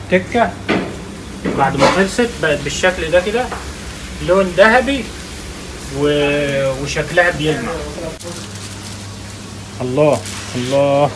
التكه بعد ما خلصت بقت بالشكل ده كده لون ذهبي و... وشكلها بيلمع الله الله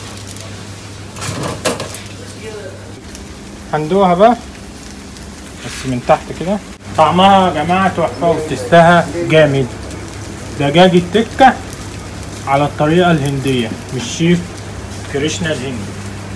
هندوها بقى بس من تحت كده طعمها يا جماعة تحفة وتستها جامد دجاج التكة على الطريقة الهندية مش شيف كريشنا الهندي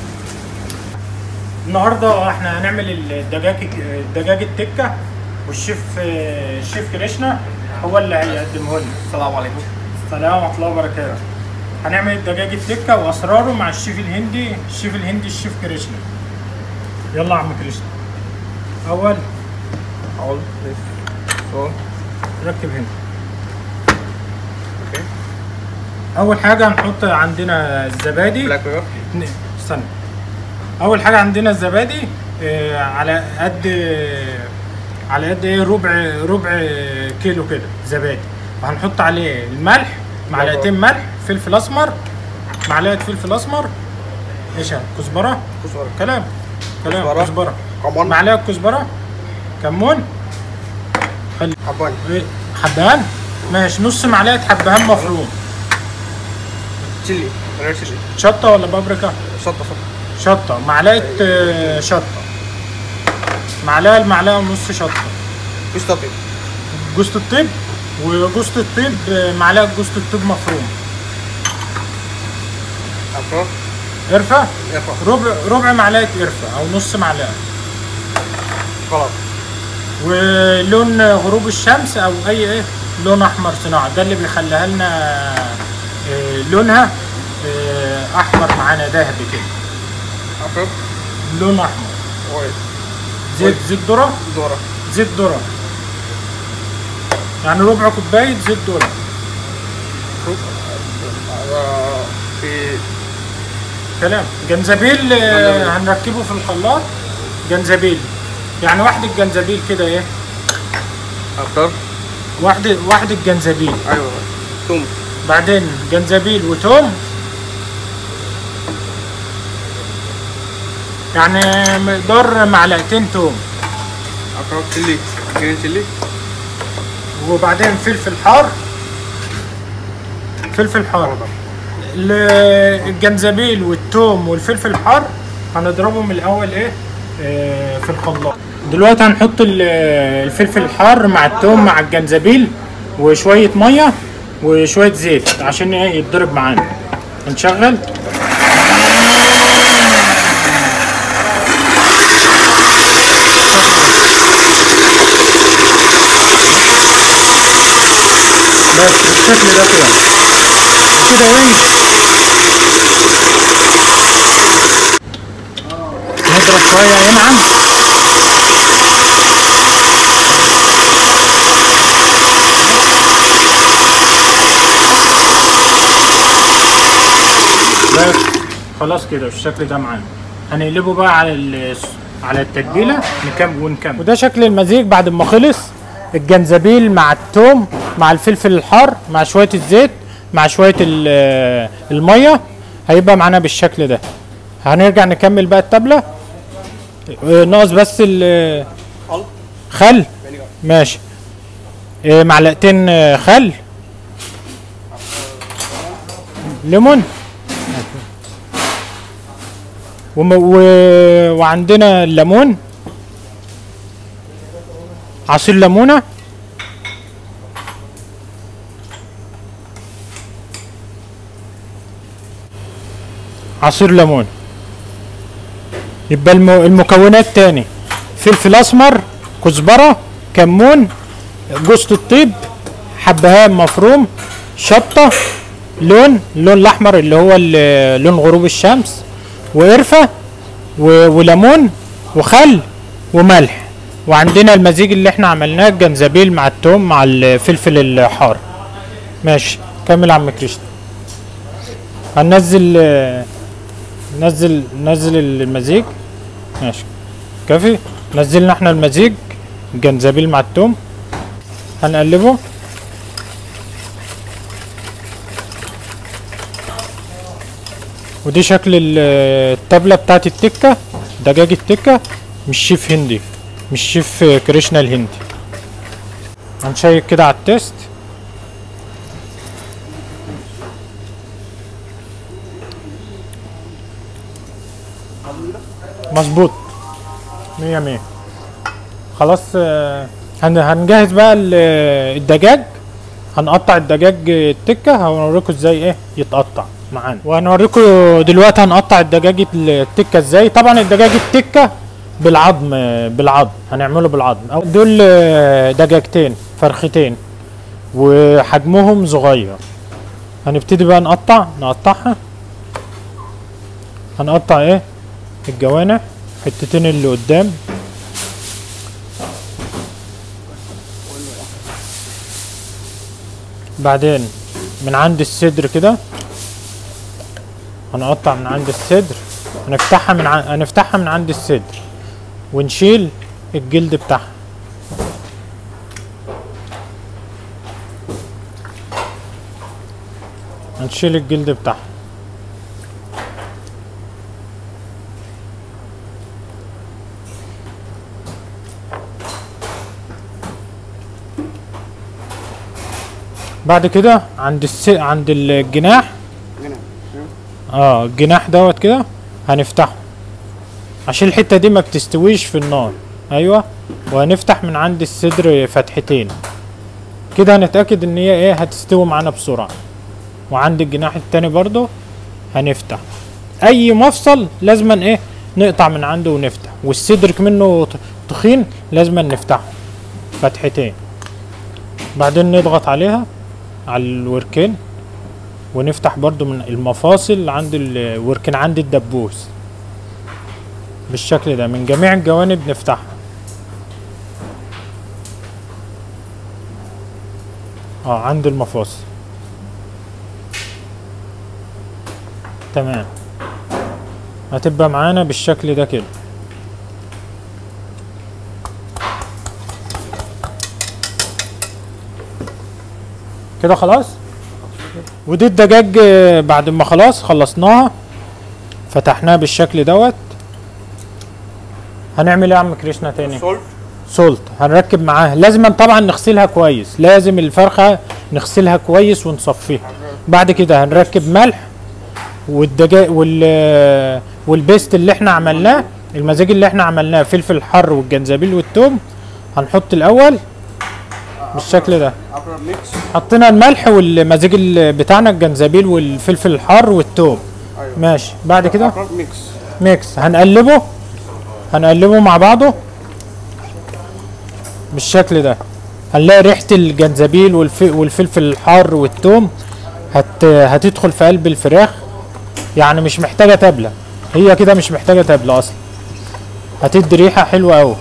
النهاردة احنا هنعمل الدجاج الدجاج التكة والشيف الشيف كريشنا هو اللي هيقدمه لنا السلام عليكم السلام ورحمة الله وبركاته هنعمل الدجاج التكة وأسراره مع الشيف الهندي الشيف الهندي الشيف كريشنا يلا يا عم كريشنا أول all this so ركب هنا okay أول حاجة هنحط عندنا الزبادي black pepper ن- استنى أول حاجة عندنا الزبادي آه، على قد على قد ايه ربع ربع كيلو كده زبادي وهنحط عليه الملح معلقتين ملح فلفل اسمر معلقه فلفل اسمر ايش هاد؟ كزبره كزبرة كلام كلام كزبرة. كزبره كمان معلقه كزبره كمون خلي حبان إيه، حبهان ماشي نص معلقه حبهان مفروم chili red chili شطه ولا بابريكا شطة شطة شطه معلقه آه، شطه معلقه المعلقه ونص شطه fish topping جوز الطيب وجوز الطيب آه، معلقه جوز الطيب مفروم after قرفه effort ربع ربع معلقه قرفه او نص معلقه خلاص ولون غروب الشمس او اي ايه لون احمر صناعي ده اللي بيخليها لنا آه، لونها آه، احمر معانا ذهبي كده after لون احمر oil زيت زيت ذره دورة زيت ذره يعني ربع كوبايه زيت ذره آه، في كلام جنزبيل آه، هنركبه في الخلاط جنزبيل يعني واحدة جنزبيل كده ايه after واحدة واحدة جنزبيل ايوه توم بعدين جنزبيل وتوم يعني مقدار معلقتين توم after chili green chili وبعدين فلفل حار فلفل حار ال- الجنزبيل والثوم والفلفل الحار هنضربهم الاول ايه آه، في الخلاط دلوقتي هنحط ال- الفلفل الحار مع الثوم مع الجنزبيل وشويه ميه وشويه زيت عشان ايه يتضرب معانا هنشغل بس بالشكل ده كده وكده ايه نضرب شوية ينعم بس خلاص كده بالشكل ده معانا هنقلبه بقى على ال- على التتبيله نكمل ونكمل وده شكل المزيج بعد ما خلص الجنزبيل مع الثوم مع الفلفل الحار مع شويه الزيت مع شويه ال- الميه هيبقى معانا بالشكل ده هنرجع نكمل بقى التبله آه، ناقص بس ال- خل خل vinegar ماشي آه، معلقتين آه، خل ليمون وم... و... وعندنا الليمون عصير ليمونه عصير ليمون يبقى الم... المكونات تاني فلفل اسمر كزبره كمون جوز الطيب حبهان مفروم شطه لون اللون الاحمر اللي هو ال- لون غروب الشمس وقرفه و- وليمون وخل وملح وعندنا المزيج اللي احنا عملناه الجنزبيل مع التوم مع الفلفل الحار ماشي كمل يا عم كريستي هننزل نزل نزل المزيج ماشي كافي نزلنا احنا المزيج الجنزبيل مع التوم هنقلبه ودي شكل ال- الطبلة بتاعت التكة دجاج التكه مش شيف هندي مش شيف كريشنا الهندي هنشيك كده على التيست مظبوط مية مية خلاص آه، هن- هنجهز بقى ال- الدجاج هنقطع الدجاج التكه هنوريكم ازاي ايه يتقطع معانا وهنوريكم دلوقتي هنقطع الدجاج التكه ازاي طبعا الدجاج التكه بالعظم بالعظم هنعمله بالعظم أو دول آه، دجاجتين فرختين وحجمهم صغير هنبتدي بقى نقطع نقطعها هنقطع ايه الجوانح حتتين اللي قدام بعدين من عند الصدر كده هنقطع من عند الصدر هنفتحها من ع... هنفتحها من عند الصدر ونشيل الجلد بتاعها هنشيل الجلد بتاعها بعد كده عند الس... عند الجناح هنا اه الجناح دوت كده هنفتحه عشان الحتة دي ما بتستويش في النار ايوه وهنفتح من عند الصدر فتحتين كده هنتأكد ان هي ايه هتستوي معانا بسرعة وعند الجناح التاني برضو هنفتح اي مفصل لازما ايه نقطع من عنده ونفتح والصدر منه ت- تخين لازما نفتحه فتحتين بعدين نضغط عليها على الوركين ونفتح برضو من المفاصل عند الوركن عند الدبوس بالشكل ده من جميع الجوانب نفتحها اه عند المفاصل تمام هتبقى معانا بالشكل ده كده كده خلاص ودي الدجاج آه، بعد ما خلاص خلصناها فتحناها بالشكل دوت هنعمل ايه يا عم كريشنا تاني سولت سولت هنركب معاها لازم طبعا نغسلها كويس لازم الفرخه نغسلها كويس ونصفيها بعد كده هنركب ملح والدجاج وال والبيست اللي احنا عملناه المزاج اللي احنا عملناه فلفل حر والجنزبيل والثوم هنحط الاول بالشكل ده after mix حطينا الملح والمزاج ال- بتاعنا الجنزبيل والفلفل الحار والثوم ايوه ماشي بعد كده after mix ميكس هنقلبه هنقلبه مع بعضه بالشكل ده هنلاقي ريحة الجنزبيل والف... والفلفل الحار والثوم هت... هتدخل في قلب الفراخ يعني مش محتاجة تبلة هي كده مش محتاجة تبلة أصلا هتدي ريحة حلوة أوي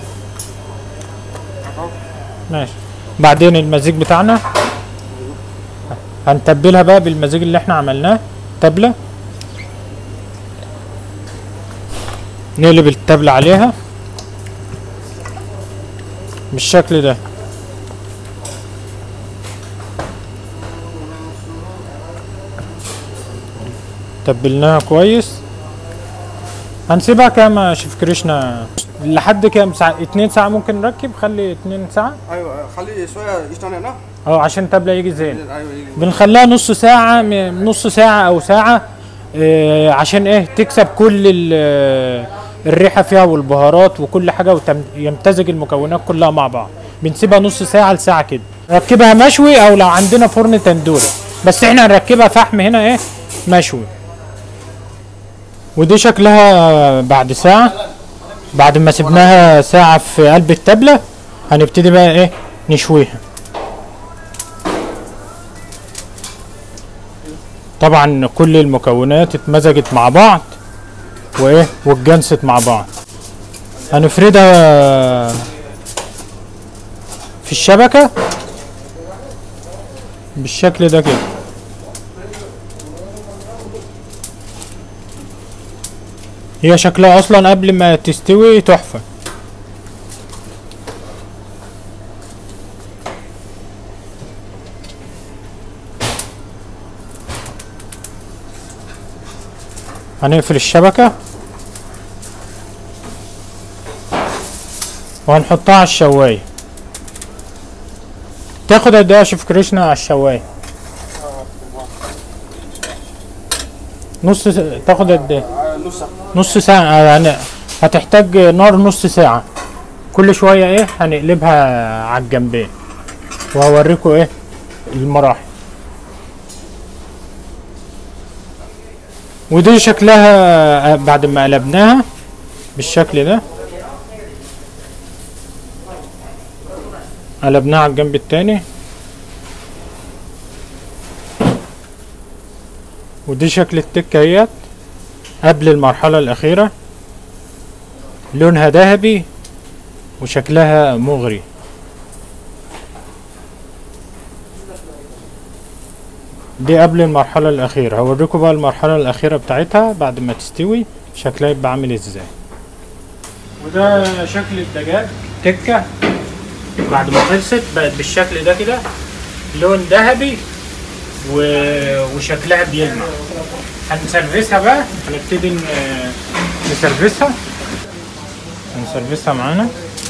ماشي بعدين المزيج بتاعنا هنتبلها بقى بالمزيج اللي احنا عملناه تبلة نقلب التبلة عليها بالشكل ده تبلناها كويس هنسيبها كام يا شيف كريشنا لحد كام ساعة اتنين ساعة ممكن نركب خلي اتنين ساعة ايوه خلي شويه يستنى هنا اه عشان التبلة يجي زين ايوه يجي. بنخليها نص ساعة م- نص ساعة أو ساعة آه، عشان إيه تكسب كل ال- آه، الريحة فيها والبهارات وكل حاجة ويمتزج المكونات كلها مع بعض بنسيبها نص ساعة لساعة كده نركبها مشوي أو لو عندنا فرن تندوري بس إحنا هنركبها فحم هنا إيه مشوي ودي شكلها بعد ساعة بعد ما سبناها ساعة في قلب التبلة هنبتدي بقى إيه نشويها طبعا كل المكونات اتمزجت مع بعض وايه واتجنست مع بعض هنفردها في الشبكة بالشكل ده كده هي شكلها اصلا قبل ما تستوي تحفة هنقفل الشبكة وهنحطها على الشوايه تاخد قد ايه يا شيف كريشنا على الشوايه نص س- تاخد قد ايه آه، نص ساعة نص ساعة يعني هتحتاج نار نص ساعة كل شوية ايه هنقلبها على الجنبين وهوريكم ايه المراحل ودي شكلها آه، بعد ما قلبناها بالشكل ده قلبناها على الجنب التاني ودي شكل التكة اهيت قبل المرحلة الأخيرة لونها ذهبي وشكلها مغري دي قبل المرحلة الأخيرة هوريكم بقى المرحلة الأخيرة بتاعتها بعد ما تستوي شكلها يبقى عامل ازاي وده شكل الدجاج تكة بعد ما خلصت بقت بالشكل ده كده لون ذهبي و... وشكلها بيلمع هنسرفسها بقى هنبتدي ن- نسرفسها هنسرفسها معانا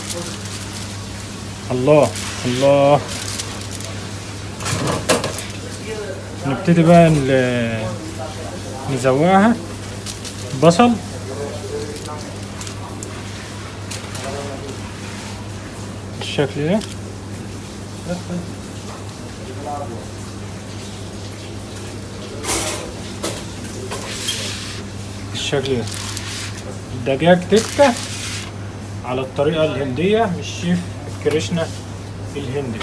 الله الله نبتدي بقى ن- نزوقها بصل بالشكل ده بالشكل ده دجاج تكة على الطريقة الهندية مش شيف كريشنا الهندي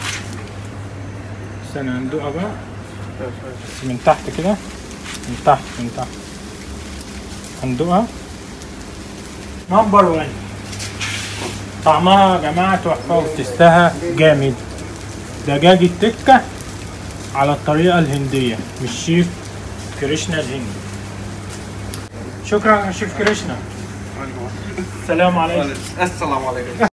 استنى هندوقها بقى بس من تحت كده من تحت من تحت هندوقها نمبر 1 طعمها يا جماعة تحفة وتستها جامد دجاج التكة على الطريقة الهندية مش شيف كريشنا الهندي شكرا يا شيف كريشنا السلام عليكم السلام عليكم